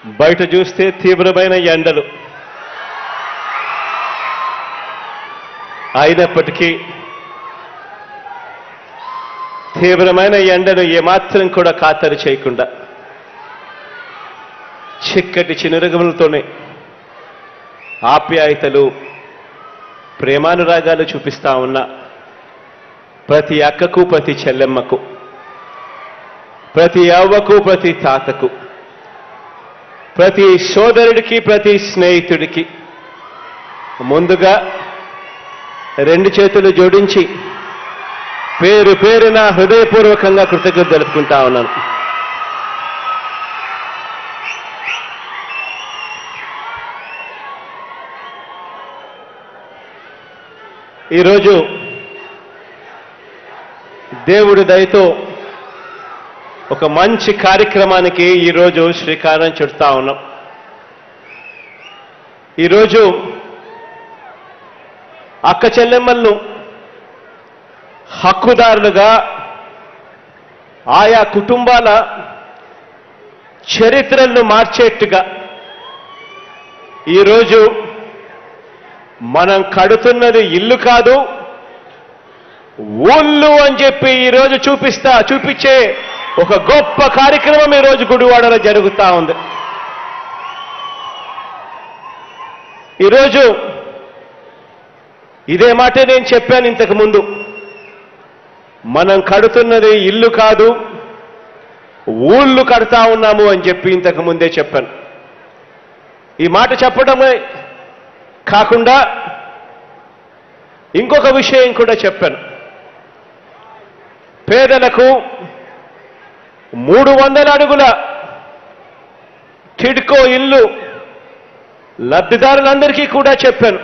బయట చూస్తే తీవ్రమైన ఎండలు అయినప్పటికీ తీవ్రమైన ఎండను ఏమాత్రం కూడా ఖాతరు చేయకుండా చిక్కటి చినురగములతోనే ఆప్యాయతలు ప్రేమానురాగాలు చూపిస్తా ఉన్న ప్రతి అక్కకు ప్రతి చెల్లెమ్మకు ప్రతి అవ్వకు ప్రతి తాతకు ప్రతి సోదరుడికి ప్రతి స్నేహితుడికి ముందుగా రెండు చేతులు జోడించి పేరు పేరున హృదయపూర్వకంగా కృతజ్ఞత తెలుపుకుంటా ఉన్నాను ఈరోజు దేవుడి దయతో ఒక మంచి కార్యక్రమానికి ఈరోజు శ్రీకారం చుడతా ఉన్నాం ఈరోజు అక్క చెల్లెమ్మలను హక్కుదారులుగా ఆయా కుటుంబాల చరిత్రలను మార్చేట్టుగా ఈరోజు మనం కడుతున్నది ఇల్లు కాదు ఊళ్ళు అని చెప్పి ఈరోజు చూపిస్తా చూపించే ఒక గొప్ప కార్యక్రమం ఈరోజు గుడివాడలో జరుగుతా ఉంది ఈరోజు ఇదే మాట నేను చెప్పాను ఇంతకు ముందు మనం కడుతున్నది ఇల్లు కాదు ఊళ్ళు కడతా ఉన్నాము అని చెప్పి ఇంతకు ముందే చెప్పాను ఈ మాట చెప్పడమే కాకుండా ఇంకొక విషయం కూడా చెప్పాను పేదలకు మూడు వందల అడుగుల టిడ్కో ఇల్లు లబ్ధిదారులందరికీ కూడా చెప్పాను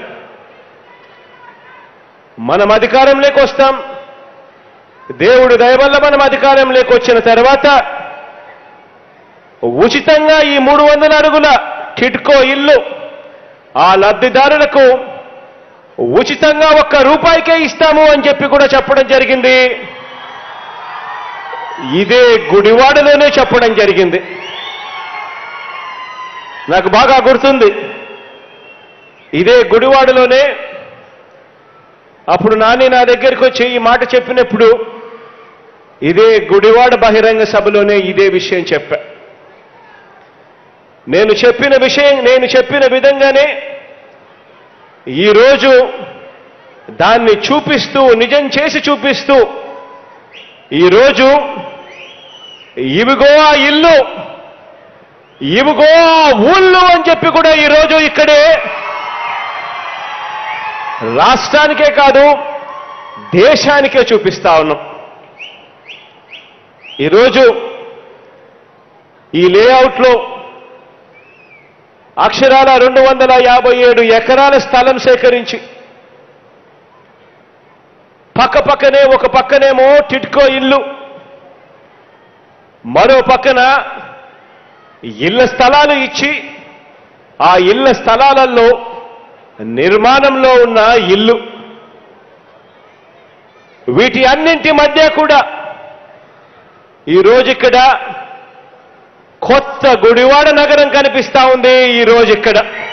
మనం అధికారంలోకి వస్తాం దేవుడు దయ వల్ల మనం అధికారంలోకి వచ్చిన తర్వాత ఉచితంగా ఈ మూడు వందల అడుగుల టిడ్కో ఇల్లు ఆ లబ్ధిదారులకు ఉచితంగా ఒక్క రూపాయికే ఇస్తాము అని చెప్పి కూడా చెప్పడం జరిగింది ఇదే గుడివాడలోనే చెప్పడం జరిగింది నాకు బాగా గుర్తుంది ఇదే గుడివాడలోనే అప్పుడు నాని నా దగ్గరికి వచ్చి ఈ మాట చెప్పినప్పుడు ఇదే గుడివాడ బహిరంగ సభలోనే ఇదే విషయం చెప్పా నేను చెప్పిన విషయం నేను చెప్పిన విధంగానే ఈరోజు దాన్ని చూపిస్తూ నిజం చేసి చూపిస్తూ ఈరోజు ఇవిగో ఆ ఇల్లు ఇవిగో ఆ ఊళ్ళు అని చెప్పి కూడా ఈరోజు ఇక్కడే రాష్ట్రానికే కాదు దేశానికే చూపిస్తా ఉన్నాం ఈరోజు ఈ లేఅవుట్లో అక్షరాల రెండు వందల యాభై ఏడు ఎకరాల స్థలం సేకరించి పక్క పక్కనే ఒక పక్కనేమో టిట్కో ఇల్లు మరో పక్కన ఇళ్ల స్థలాలు ఇచ్చి ఆ ఇళ్ల స్థలాలలో నిర్మాణంలో ఉన్న ఇల్లు వీటి అన్నింటి మధ్య కూడా ఈరోజు ఇక్కడ కొత్త గుడివాడ నగరం కనిపిస్తా ఉంది ఈరోజు ఇక్కడ